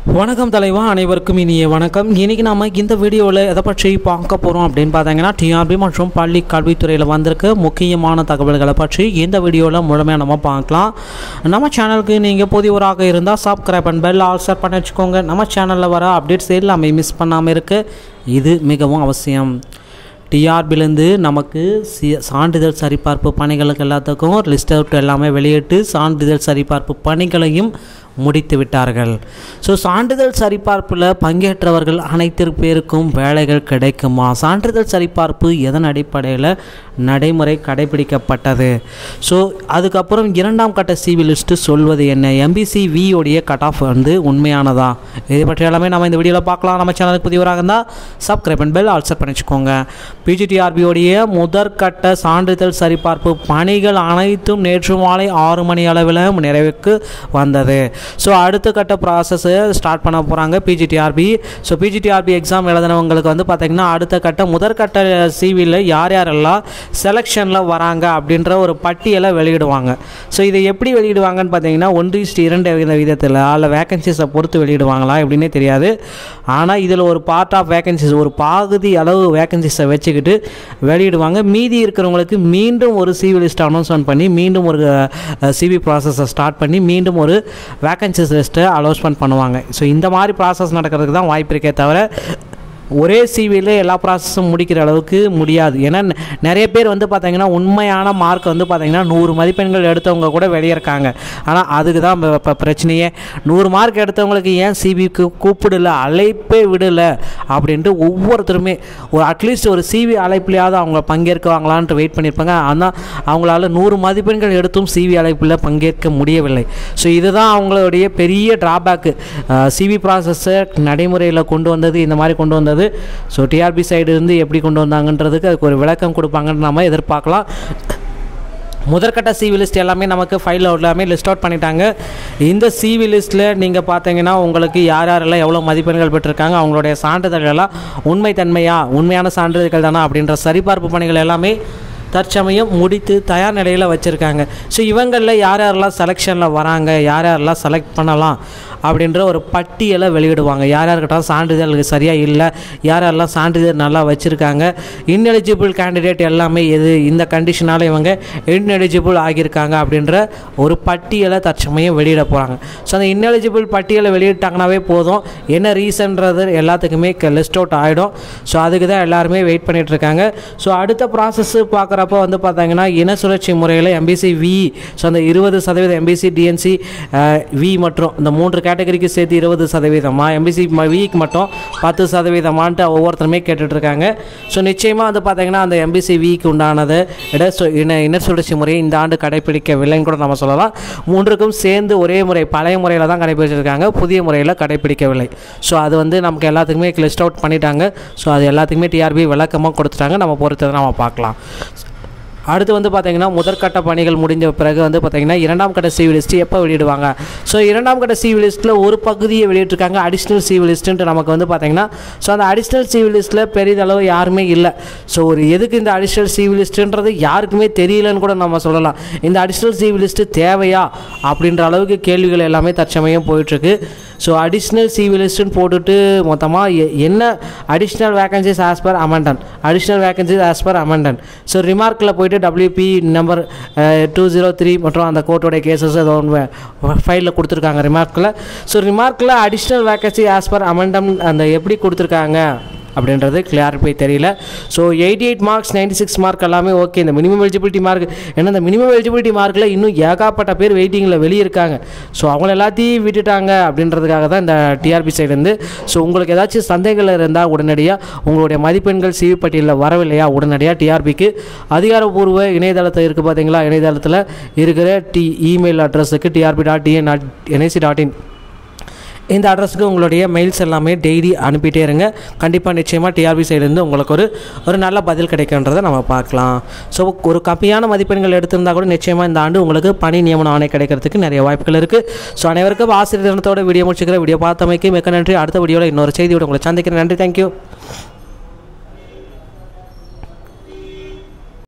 வணக்கம் தலைவா அனைவருக்கும் இனிய வணக்கம் இன்றைக்கி நம்ம இந்த வீடியோவில் எதை பற்றி பார்க்க போகிறோம் அப்படின்னு பார்த்தீங்கன்னா டிஆர்பி மற்றும் பள்ளி கல்வித்துறையில் வந்திருக்க முக்கியமான தகவல்களை பற்றி இந்த வீடியோவில் முழுமையாக நம்ம பார்க்கலாம் நம்ம சேனலுக்கு நீங்கள் புதியவராக இருந்தால் subscribe and bell all set பண்ணி வச்சுக்கோங்க நம்ம சேனலில் வர அப்டேட்ஸ் எல்லாமே மிஸ் பண்ணாமல் இருக்க இது மிகவும் அவசியம் டிஆர்பிலேருந்து நமக்கு சி சான்றிதழ் சரிபார்ப்பு பணிகளுக்கு எல்லாத்துக்கும் லிஸ்ட் அவுட் எல்லாமே வெளியிட்டு சான்றிதழ் சரிபார்ப்பு பணிகளையும் முடித்து விட்டார்கள் ஸோ சான்றிதழ் சரிபார்ப்பில் பங்கேற்றவர்கள் அனைத்து பேருக்கும் வேலைகள் கிடைக்குமா சான்றிதழ் சரிபார்ப்பு எதன் அடிப்படையில் நடைமுறை கடைபிடிக்கப்பட்டது ஸோ அதுக்கப்புறம் இரண்டாம் கட்ட சிவி லிஸ்ட்டு சொல்வது என்ன எம்பிசி வி உடைய கட் ஆஃப் வந்து உண்மையானதா இதை பற்றி எல்லாமே நம்ம இந்த வீடியோவில் பார்க்கலாம் நம்ம சேனலுக்கு புதியவராக இருந்தால் subscribe and bell all set பண்ணி வச்சுக்கோங்க பிஜிடிஆர்பியோடைய முதற்கட்ட சான்றிதழ் சரிபார்ப்பு பணிகள் அனைத்தும் நேற்று மாலை ஆறு மணி அளவில் நிறைவுக்கு வந்தது ஸோ அடுத்த கட்ட ப்ராசஸை ஸ்டார்ட் பண்ண போகிறாங்க பிஜிடிஆர்பி ஸோ பிஜிடிஆர்பி எக்ஸாம் எழுதினவங்களுக்கு வந்து பார்த்திங்கன்னா அடுத்த கட்ட முதற்கட்ட சிவியில் யார் யாரெல்லாம் செலெக்ஷனில் வராங்க அப்படின்ற ஒரு பட்டியலை வெளியிடுவாங்க ஸோ இதை எப்படி வெளியிடுவாங்கன்னு பார்த்தீங்கன்னா ஒன்று இஸ்ட் இரண்டு வித விதத்தில் அல்ல வேகன்சிஸை பொறுத்து வெளியிடுவாங்களா எப்படின்னே தெரியாது ஆனால் இதில் ஒரு பார்ட் ஆஃப் வேகன்சிஸ் ஒரு பாகுதி அளவு வேகன்சிஸை வச்சுக்கிட்டு வெளியிடுவாங்க மீதி இருக்கிறவங்களுக்கு மீண்டும் ஒரு சிவி லிஸ்ட் அனௌன்ஸ்மெண்ட் பண்ணி மீண்டும் ஒரு சிவி ப்ராசஸை ஸ்டார்ட் பண்ணி மீண்டும் ஒரு வேகன்சிஸ் லிஸ்ட்டை அலௌன்ஸ்மெண்ட் பண்ணுவாங்க ஸோ இந்த மாதிரி ப்ராசஸ் நடக்கிறதுக்கு தான் வாய்ப்பு இருக்கே தவிர ஒரே சிவியில் எல்லா ப்ராசஸும் முடிக்கிற அளவுக்கு முடியாது ஏன்னா நெ- நிறைய பேர் வந்து பார்த்தீங்கன்னா உண்மையான மார்க் வந்து பார்த்தீங்கன்னா நூறு மதிப்பெண்கள் எடுத்தவங்க கூட வெளியே இருக்காங்க ஆனால் அதுக்கு தான் இப்ப- இப்போ பிரச்சனையே நூறு மார்க் எடுத்தவங்களுக்கு ஏன் சிவிக்கு கூப்பிடல அழைப்பே விடலை அப்படின்ட்டு ஒவ்வொருத்தருமே ஒரு அட்லீஸ்ட் ஒரு சிவி அழைப்புலையாவது அவங்க பங்கேற்குவாங்களான்ட்டு வெயிட் பண்ணியிருப்பாங்க ஆனால் அவங்களால நூறு மதிப்பெண்கள் எடுத்தும் சிவி அழைப்பில் பங்கேற்க முடியவில்லை ஸோ இதுதான் அவங்களுடைய பெரிய ட்ராபேக்கு சிவி ப்ராசஸை நடைமுறையில் கொண்டு வந்தது இந்த மாதிரி கொண்டு வந்தது ஸோ டிஆர்பி சைடு இருந்து எப்படி கொண்டு வந்தாங்கன்றதுக்கு அதுக்கு ஒரு விளக்கம் கொடுப்பாங்கன்னு நம்ம எதிர்பார்க்கலாம் முதற்கட்ட சிவி லிஸ்ட் எல்லாமே நமக்கு ஃபைலில் எல்லாமே லிஸ்ட் அவுட் பண்ணிட்டாங்க இந்த சிவி லிஸ்ட்டில் நீங்கள் பார்த்தீங்கன்னா உங்களுக்கு யார் யாரெல்லாம் எவ்வளோ மதிப்பெண்கள் பெற்றிருக்காங்க அவங்களுடைய சான்றிதழ்கள் எல்லாம் உண்மைத்தன்மையா உண்மையான சான்றிதழ்கள் தானா அப்படின்ற சரிபார்ப்பு பணிகள் எல்லாமே தற்சமயம் முடித்து தயார் நிலையில் வச்சுருக்காங்க ஸோ இவங்களில் யார் யாரெல்லாம் செலெக்ஷனில் வராங்க யார் யாரெல்லாம் செலக்ட் பண்ணலாம் அப்படின்ற ஒரு பட்டியலை வெளியிடுவாங்க யார் யார்கிட்ட சான்றிதழ் சரியாக இல்லை யார் யாரெல்லாம் சான்றிதழ் நல்லா வச்சுருக்காங்க இன்எலிஜிபிள் கேண்டிடேட் எல்லாமே எது இந்த கண்டிஷனால் இவங்க இன்எலிஜிபிள் ஆகியிருக்காங்க அப்படின்ற ஒரு பட்டியலை தற்சமயம் வெளியிட போகிறாங்க ஸோ அந்த இன்எலிஜிபிள் பட்டியலை வெளியிட்டாங்கனாவே போதும் என்ன ரீசன்றது எல்லாத்துக்குமே லிஸ்ட் அவுட் ஆகிடும் ஸோ அதுக்கு தான் எல்லாருமே வெயிட் பண்ணிட்டு இருக்காங்க ஸோ அடுத்த ப்ராசஸ் பார்க்குறப்ப வந்து பார்த்தீங்கன்னா இன சுழற்சி முறையில் எம்பிசி வி ஸோ அந்த இருபது சதவீதம் எம்பிசி டிஎன்சி வி மற்றும் இந்த மூன்று கேட்டகரிக்கு சேர்த்து இருபது சதவீதமா எம்பிசி விக்கு மட்டும் பத்து சதவீதமான்ட்டு ஒவ்வொருத்தருமே கேட்டுட்டு இருக்காங்க ஸோ நிச்சயமாக வந்து பார்த்தீங்கன்னா அந்த எம்பிசி விக்கு உண்டானது இட சு- இன இன சுழற்சி முறையை இந்த ஆண்டு கடைபிடிக்கவில்லைன்னு கூட நம்ம சொல்லலாம் மூன்றுக்கும் சேர்ந்து ஒரே முறை பழைய முறையில் தான் கடைபிடிச்சிருக்காங்க புதிய முறையில் கடைபிடிக்கவில்லை ஸோ அது வந்து நமக்கு எல்லாத்துக்குமே லிஸ்ட் அவுட் பண்ணிட்டாங்க ஸோ அது எல்லாத்துக்குமே டிஆர்பி விளக்கமாக கொடுத்துட்டாங்க நம்ம பொறுத்ததை நம்ம பார்க்கலாம் அடுத்து வந்து பார்த்தீங்கன்னா முதற்கட்ட பணிகள் முடிஞ்ச பிறகு வந்து பார்த்தீங்கன்னா இரண்டாம் கட்ட சிவி லிஸ்ட் எப்போ வெளியிடுவாங்க ஸோ இரண்டாம் கட்ட சிவி லிஸ்ட்டில் ஒரு பகுதியை வெளியிட்டிருக்காங்க அடிஷ்னல் சிவி லிஸ்ட்டுன்ட்டு நமக்கு வந்து பார்த்தீங்கன்னா ஸோ அந்த அடிஷ்னல் சிவி லிஸ்ட்டில் பெரிதளவு யாருமே இல்லை ஸோ ஒரு எதுக்கு இந்த அடிஷ்னல் சிவி லிஸ்ட்டுன்றது யாருக்குமே தெரியலன்னு கூட நம்ம சொல்லலாம் இந்த அடிஷ்னல் சிவி லிஸ்ட்டு தேவையா அப்படின்ற அளவுக்கு கேள்விகள் எல்லாமே தற்சமயம் போயிட்டுருக்கு ஸோ அடிஷ்னல் சிவி லிஸ்ட்டுன்னு போட்டுட்டு மொத்தமாக என்ன additional vacancies as per amendment additional vacancies as per amendment so ரிமார்க்கில் போயிட்டு WP number two zero three மற்றும் அந்த கோர்ட்டோடைய கேசஸ் ஏதோ ஒன்று ஃபைலில் கொடுத்துருக்காங்க ரிமார்க்கில் ஸோ ரிமார்க்கில் additional vacancy as per amendment அந்த எப்படி கொடுத்துருக்காங்க அப்படின்றது கிளியாரிஃபை தெரியல so eighty eight marks ninety six mark எல்லாமே ஓகே இந்த மினிமம் எலிஜிபிலிட்டி மார்க் ஏன்னா இந்த மினிமம் எலிஜிபிலிட்டி மார்க்கில் இன்னும் ஏகாப்பட்ட பேர் வெயிட்டிங்கில் வெளியே இருக்காங்க ஸோ அவங்கள எல்லாத்தையும் விட்டுட்டாங்க அப்படின்றதுக்காக தான் இந்த டிஆர்பி சைடுலேருந்து ஸோ உங்களுக்கு ஏதாச்சும் சந்தேகங்கள் இருந்தால் உடனடியாக உங்களுடைய மதிப்பெண்கள் சிவி பட்டியலில் வரவில்லையா உடனடியாக டிஆர்பிக்கு அதிகாரப்பூர்வ இணையதளத்தை இருக்குது பார்த்தீங்களா இணையதளத்தில் இருக்கிற டி இமெயில் அட்ரஸுக்கு TRB dot TN dot NIC dot in இந்த அட்ரஸுக்கு உங்களுடைய மெயில்ஸ் எல்லாமே டெய்லி அனுப்பிட்டே இருங்க கண்டிப்பாக நிச்சயமாக டிஆர்பி சைடுலேருந்து உங்களுக்கு ஒரு ஒரு நல்ல பதில் கிடைக்குன்றதை நம்ம பார்க்கலாம் ஸோ ஒரு கம்மியான மதிப்பெண்கள் எடுத்திருந்தா கூட நிச்சயமாக இந்த ஆண்டு உங்களுக்கு பணி நியமன ஆணை கிடைக்கிறதுக்கு நிறைய வாய்ப்புகள் இருக்குது ஸோ அனைவருக்கும் ஆசிரியர் தினத்தோட வீடியோ முடிச்சுக்கிற வீடியோ பார்த்தமைக்கு மிக்க நன்றி அடுத்த வீடியோவில் இன்னொரு செய்தியோட உங்களை சந்திக்கிறேன் நன்றி தேங்க்யூ